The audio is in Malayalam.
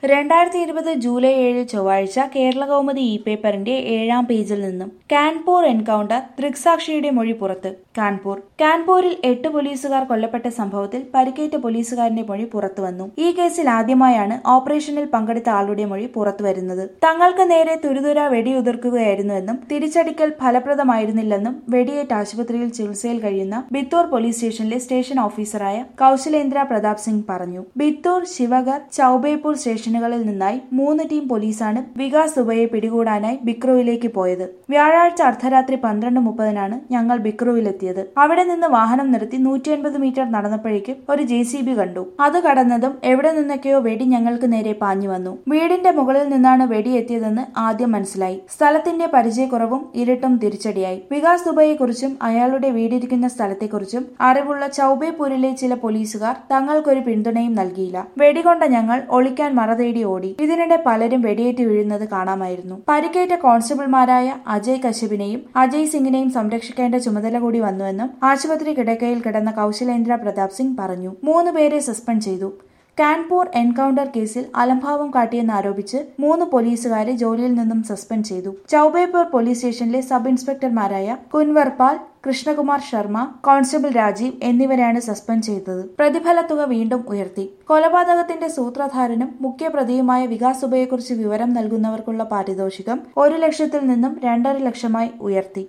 രണ്ടായിരത്തി ഇരുപത് ജൂലൈ ഏഴ് ചൊവ്വാഴ്ച കേരള കൗമുദി ഇ പേപ്പറിന്റെ ഏഴാം പേജിൽ നിന്നും കാൻപൂർ എൻകൗണ്ടർ ദൃക്സാക്ഷിയുടെ മൊഴി പുറത്ത് കാൺപൂർ കാൺപൂരിൽ എട്ട് പോലീസുകാർ കൊല്ലപ്പെട്ട സംഭവത്തിൽ പരിക്കേറ്റ പോലീസുകാരന്റെ മൊഴി പുറത്തുവന്നു ഈ കേസിൽ ആദ്യമായാണ് ഓപ്പറേഷനിൽ പങ്കെടുത്ത ആളുടെ മൊഴി പുറത്തുവരുന്നത് തങ്ങൾക്ക് നേരെ തുരുതുര വെടിയുതിർക്കുകയായിരുന്നുവെന്നും തിരിച്ചടിക്കൽ ഫലപ്രദമായിരുന്നില്ലെന്നും വെടിയേറ്റ് ആശുപത്രിയിൽ ചികിത്സയിൽ കഴിയുന്ന ബിത്തൂർ പോലീസ് സ്റ്റേഷനിലെ സ്റ്റേഷൻ ഓഫീസറായ കൌശലേന്ദ്ര പ്രതാപ് സിംഗ് പറഞ്ഞു ബിത്തൂർ ശിവഗർ ചൌബേപൂർ സ്റ്റേഷനുകളിൽ നിന്നായി മൂന്ന് ടീം പോലീസാണ് വികാസ് ദുബയെ പിടികൂടാനായി ബിക്രുവിലേക്ക് പോയത് വ്യാഴാഴ്ച അർദ്ധരാത്രി പന്ത്രണ്ട് മുപ്പതിനാണ് ഞങ്ങൾ ബിക്രുവിലെത്തിയത് അവിടെ നിന്ന് വാഹനം നിർത്തി നൂറ്റി അൻപത് മീറ്റർ നടന്നപ്പോഴേക്കും ഒരു ജെ സി ബി കണ്ടു അത് കടന്നതും എവിടെ നിന്നൊക്കെയോ വെടി ഞങ്ങൾക്ക് നേരെ പാഞ്ഞു വന്നു വീടിന്റെ മുകളിൽ നിന്നാണ് വെടിയെത്തിയതെന്ന് ആദ്യം മനസ്സിലായി സ്ഥലത്തിന്റെ പരിചയക്കുറവും ഇരുട്ടും തിരിച്ചടിയായി വികാസ് ദുബയെക്കുറിച്ചും അയാളുടെ വീടിരിക്കുന്ന സ്ഥലത്തെക്കുറിച്ചും അറിവുള്ള ചൌബേപൂരിലെ ചില പോലീസുകാർ തങ്ങൾക്കൊരു പിന്തുണയും നൽകിയില്ല വെടികൊണ്ട ഞങ്ങൾ ഒളിക്കാൻ മറതേടി ഓടി ഇതിനിടെ പലരും വെടിയേറ്റ് വീഴുന്നത് കാണാമായിരുന്നു പരിക്കേറ്റ കോൺസ്റ്റബിൾമാരായ അജയ് കശ്യപിനെയും അജയ് സിംഗിനെയും സംരക്ഷിക്കേണ്ട ചുമതല കൂടി വന്നുവെന്നും ആശുപത്രി കിടക്കയിൽ കിടന്ന കൌശലേന്ദ്ര പ്രതാപ് സിംഗ് പറഞ്ഞു മൂന്ന് പേരെ സസ്പെൻഡ് ചെയ്തു കാൻപൂർ എൻകൗണ്ടർ കേസിൽ അലംഭാവം കാട്ടിയെന്നാരോപിച്ച് മൂന്ന് പോലീസുകാരെ ജോലിയിൽ നിന്നും സസ്പെൻഡ് ചെയ്തു ചൌബേപൂർ പോലീസ് സ്റ്റേഷനിലെ സബ് ഇൻസ്പെക്ടർമാരായ കുൻവർപാൽ കൃഷ്ണകുമാർ ശർമ്മ കോൺസ്റ്റബിൾ രാജീവ് എന്നിവരെയാണ് സസ്പെൻഡ് ചെയ്തത് പ്രതിഫല തുക വീണ്ടും ഉയർത്തി കൊലപാതകത്തിന്റെ സൂത്രധാരനും മുഖ്യപ്രതിയുമായ വികാസ് ദുബയെക്കുറിച്ച് വിവരം നൽകുന്നവർക്കുള്ള പാരിതോഷികം ഒരു ലക്ഷത്തിൽ നിന്നും രണ്ടര ലക്ഷമായി ഉയർത്തി